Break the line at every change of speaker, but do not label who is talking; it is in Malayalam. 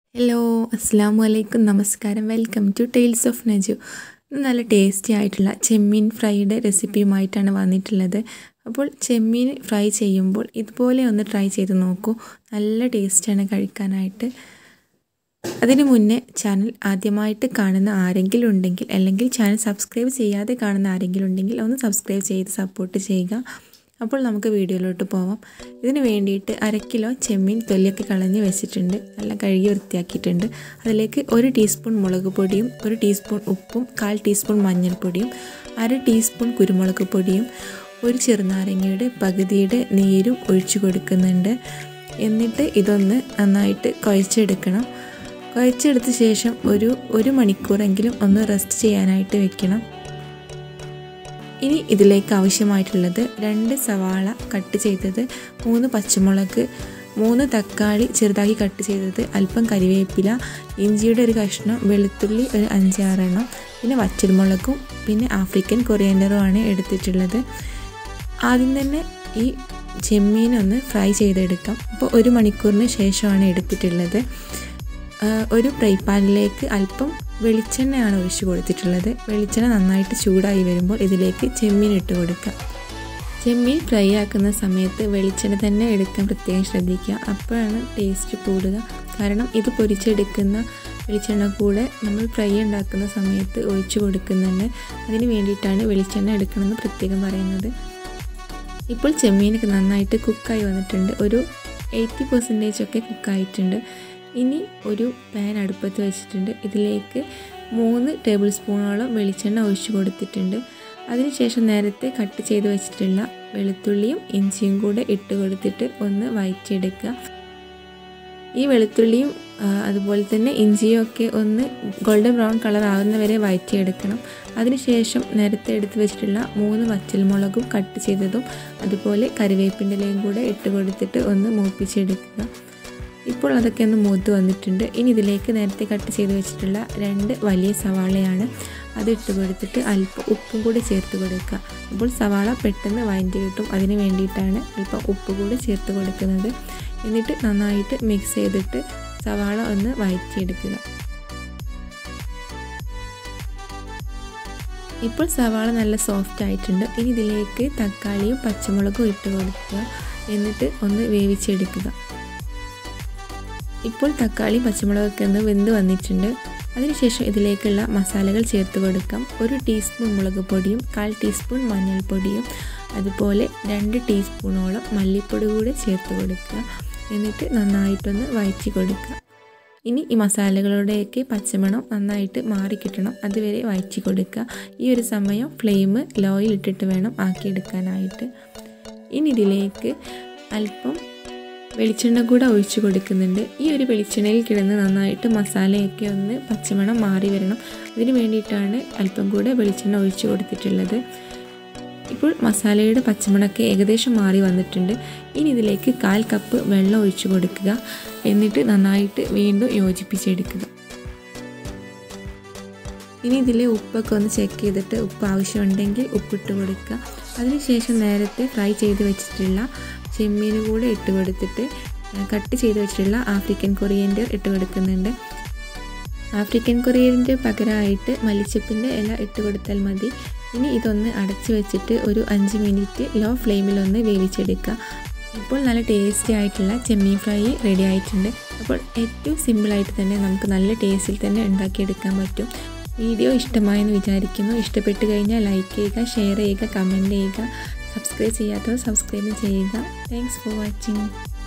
ഹലോ അസ്സാം വലൈക്കും നമസ്കാരം welcome to tales of Naju ഇന്ന് നല്ല ടേസ്റ്റി ആയിട്ടുള്ള ചെമ്മീൻ ഫ്രൈയുടെ റെസിപ്പിയുമായിട്ടാണ് വന്നിട്ടുള്ളത് അപ്പോൾ ചെമ്മീൻ ഫ്രൈ ചെയ്യുമ്പോൾ ഇതുപോലെ ഒന്ന് ട്രൈ ചെയ്ത് നോക്കൂ നല്ല ടേസ്റ്റാണ് കഴിക്കാനായിട്ട് അതിനു മുന്നേ ചാനൽ ആദ്യമായിട്ട് കാണുന്ന ആരെങ്കിലും ഉണ്ടെങ്കിൽ അല്ലെങ്കിൽ ചാനൽ സബ്സ്ക്രൈബ് ചെയ്യാതെ കാണുന്ന ആരെങ്കിലും ഉണ്ടെങ്കിൽ ഒന്ന് സബ്സ്ക്രൈബ് ചെയ്ത് സപ്പോർട്ട് ചെയ്യുക അപ്പോൾ നമുക്ക് വീഡിയോയിലോട്ട് പോവാം ഇതിന് വേണ്ടിയിട്ട് അര കിലോ ചെമ്മീൻ തൊലിയൊക്കെ കളഞ്ഞ് വെച്ചിട്ടുണ്ട് നല്ല കഴുകി വൃത്തിയാക്കിയിട്ടുണ്ട് അതിലേക്ക് ഒരു ടീസ്പൂൺ മുളക് പൊടിയും ഒരു ടീസ്പൂൺ ഉപ്പും കാൽ ടീസ്പൂൺ മഞ്ഞൾപ്പൊടിയും അര ടീസ്പൂൺ കുരുമുളക് പൊടിയും ഒരു ചെറുനാരങ്ങയുടെ പകുതിയുടെ നീരും ഒഴിച്ചു കൊടുക്കുന്നുണ്ട് എന്നിട്ട് ഇതൊന്ന് നന്നായിട്ട് കുഴച്ചെടുക്കണം കുഴച്ചെടുത്ത ശേഷം ഒരു ഒരു മണിക്കൂറെങ്കിലും ഒന്ന് റെസ്റ്റ് ചെയ്യാനായിട്ട് വെക്കണം ഇനി ഇതിലേക്ക് ആവശ്യമായിട്ടുള്ളത് രണ്ട് സവാള കട്ട് ചെയ്തത് മൂന്ന് പച്ചമുളക് മൂന്ന് തക്കാളി ചെറുതാക്കി കട്ട് ചെയ്തത് അല്പം കരിവേപ്പില ഇഞ്ചിയുടെ ഒരു കഷ്ണം വെളുത്തുള്ളി ഒരു അഞ്ചാറെണ്ണം പിന്നെ വച്ചൽമുളകും പിന്നെ ആഫ്രിക്കൻ കൊറിയൻഡറുമാണ് എടുത്തിട്ടുള്ളത് ആദ്യം തന്നെ ഈ ചെമ്മീനൊന്ന് ഫ്രൈ ചെയ്തെടുക്കാം അപ്പോൾ ഒരു മണിക്കൂറിന് ശേഷമാണ് എടുത്തിട്ടുള്ളത് ഒരു ഫ്രൈ പാനിലേക്ക് അല്പം വെളിച്ചെണ്ണയാണ് ഒഴിച്ചു കൊടുത്തിട്ടുള്ളത് വെളിച്ചെണ്ണ നന്നായിട്ട് ചൂടായി വരുമ്പോൾ ഇതിലേക്ക് ചെമ്മീൻ ഇട്ട് കൊടുക്കുക ചെമ്മീൻ ഫ്രൈ ആക്കുന്ന സമയത്ത് വെളിച്ചെണ്ണ തന്നെ എടുക്കാൻ പ്രത്യേകം ശ്രദ്ധിക്കുക അപ്പോഴാണ് ടേസ്റ്റ് കൂടുക കാരണം ഇത് പൊരിച്ചെടുക്കുന്ന വെളിച്ചെണ്ണ കൂടെ നമ്മൾ ഫ്രൈ ഉണ്ടാക്കുന്ന സമയത്ത് ഒഴിച്ചു കൊടുക്കുന്നുണ്ട് അതിന് വേണ്ടിയിട്ടാണ് വെളിച്ചെണ്ണ എടുക്കണമെന്ന് പ്രത്യേകം പറയുന്നത് ഇപ്പോൾ ചെമ്മീനൊക്കെ നന്നായിട്ട് കുക്കായി വന്നിട്ടുണ്ട് ഒരു എയ്റ്റി പെർസെൻറ്റേജ് ഒക്കെ കുക്കായിട്ടുണ്ട് ഇനി ഒരു പാൻ അടുപ്പത്ത് വെച്ചിട്ടുണ്ട് ഇതിലേക്ക് മൂന്ന് ടേബിൾ സ്പൂണോളം വെളിച്ചെണ്ണ ഒഴിച്ചു കൊടുത്തിട്ടുണ്ട് അതിനുശേഷം നേരത്തെ കട്ട് ചെയ്ത് വെച്ചിട്ടുള്ള വെളുത്തുള്ളിയും ഇഞ്ചിയും കൂടെ ഇട്ട് കൊടുത്തിട്ട് ഒന്ന് വഴറ്റിയെടുക്കുക ഈ വെളുത്തുള്ളിയും അതുപോലെ തന്നെ ഇഞ്ചിയും ഒക്കെ ഒന്ന് ഗോൾഡൻ ബ്രൗൺ കളർ ആവുന്നവരെ വഴറ്റിയെടുക്കണം അതിനുശേഷം നേരത്തെ എടുത്ത് വെച്ചിട്ടുള്ള മൂന്ന് വച്ചൽമുളകും കട്ട് ചെയ്തതും അതുപോലെ കറിവേപ്പിൻ്റെ ഇലയും കൂടെ ഇട്ട് കൊടുത്തിട്ട് ഒന്ന് മൂപ്പിച്ചെടുക്കുക ഇപ്പോൾ അതൊക്കെ ഒന്ന് മൂത്ത് വന്നിട്ടുണ്ട് ഇനി ഇതിലേക്ക് നേരത്തെ കട്ട് ചെയ്ത് വെച്ചിട്ടുള്ള രണ്ട് വലിയ സവാളയാണ് അത് ഇട്ട് കൊടുത്തിട്ട് അല്പം ഉപ്പും കൂടി ചേർത്ത് കൊടുക്കുക അപ്പോൾ സവാള പെട്ടെന്ന് വഴറ്റി കിട്ടും അതിന് വേണ്ടിയിട്ടാണ് അല്പം ഉപ്പ് കൂടി ചേർത്ത് കൊടുക്കുന്നത് എന്നിട്ട് നന്നായിട്ട് മിക്സ് ചെയ്തിട്ട് സവാള ഒന്ന് വഴറ്റിയെടുക്കുക ഇപ്പോൾ സവാള നല്ല സോഫ്റ്റ് ആയിട്ടുണ്ട് ഇനി ഇതിലേക്ക് തക്കാളിയും പച്ചമുളകും ഇട്ട് കൊടുക്കുക എന്നിട്ട് ഒന്ന് വേവിച്ചെടുക്കുക ഇപ്പോൾ തക്കാളി പച്ചമുളകൊക്കെ ഒന്ന് വെന്ത് വന്നിട്ടുണ്ട് അതിനുശേഷം ഇതിലേക്കുള്ള മസാലകൾ ചേർത്ത് കൊടുക്കാം ഒരു ടീസ്പൂൺ മുളക് പൊടിയും കാൽ ടീസ്പൂൺ മഞ്ഞൾപ്പൊടിയും അതുപോലെ രണ്ട് ടീസ്പൂണോളം മല്ലിപ്പൊടി കൂടെ ചേർത്ത് കൊടുക്കുക എന്നിട്ട് നന്നായിട്ടൊന്ന് വഴറ്റി കൊടുക്കുക ഇനി ഈ മസാലകളുടെയൊക്കെ പച്ചമണം നന്നായിട്ട് മാറിക്കിട്ടണം അതുവരെ വഴറ്റി കൊടുക്കുക ഈ ഒരു സമയം ഫ്ലെയിം ലോയിൽ ഇട്ടിട്ട് വേണം ആക്കിയെടുക്കാനായിട്ട് ഇനി ഇതിലേക്ക് അല്പം വെളിച്ചെണ്ണ കൂടെ ഒഴിച്ചു കൊടുക്കുന്നുണ്ട് ഈ ഒരു വെളിച്ചെണ്ണയിൽ കിടന്ന് നന്നായിട്ട് മസാലയൊക്കെ ഒന്ന് പച്ചമണം മാറി വരണം അതിന് വേണ്ടിയിട്ടാണ് അല്പം കൂടെ വെളിച്ചെണ്ണ ഒഴിച്ചു കൊടുത്തിട്ടുള്ളത് ഇപ്പോൾ മസാലയുടെ പച്ചമണമൊക്കെ ഏകദേശം മാറി വന്നിട്ടുണ്ട് ഇനി ഇതിലേക്ക് കാൽ കപ്പ് വെള്ളം ഒഴിച്ചു കൊടുക്കുക എന്നിട്ട് നന്നായിട്ട് വീണ്ടും യോജിപ്പിച്ചെടുക്കുക ഇനി ഇതിലെ ഉപ്പൊക്കെ ഒന്ന് ചെക്ക് ചെയ്തിട്ട് ഉപ്പ് ആവശ്യമുണ്ടെങ്കിൽ ഉപ്പിട്ട് കൊടുക്കുക അതിനുശേഷം നേരത്തെ ഫ്രൈ ചെയ്ത് വെച്ചിട്ടുള്ള ചെമ്മീൻ കൂടെ ഇട്ട് കൊടുത്തിട്ട് കട്ട് ചെയ്ത് വെച്ചിട്ടുള്ള ആഫ്രിക്കൻ കൊറിയൻ്റെ ഇട്ട് കൊടുക്കുന്നുണ്ട് ആഫ്രിക്കൻ കൊറിയൻ്റെ പകരമായിട്ട് മല്ലിച്ചപ്പിൻ്റെ ഇല ഇട്ട് കൊടുത്താൽ മതി ഇനി ഇതൊന്ന് അടച്ചു വെച്ചിട്ട് ഒരു അഞ്ച് മിനിറ്റ് ലോ ഫ്ലെയിമിലൊന്ന് വേവിച്ചെടുക്കുക ഇപ്പോൾ നല്ല ടേസ്റ്റി ആയിട്ടുള്ള ചെമ്മീൻ ഫ്രൈ റെഡി ആയിട്ടുണ്ട് അപ്പോൾ ഏറ്റവും സിമ്പിളായിട്ട് തന്നെ നമുക്ക് നല്ല ടേസ്റ്റിൽ തന്നെ ഉണ്ടാക്കിയെടുക്കാൻ പറ്റും വീഡിയോ ഇഷ്ടമായെന്ന് വിചാരിക്കുന്നു ഇഷ്ടപ്പെട്ട് കഴിഞ്ഞാൽ ലൈക്ക് ചെയ്യുക ഷെയർ ചെയ്യുക കമൻറ്റ് ചെയ്യുക സബ്സ്ക്രൈബ് ചെയ്യാത്തവർ സബ്സ്ക്രൈബ് ചെയ്യുക താങ്ക്സ് ഫോർ വാച്ചിങ്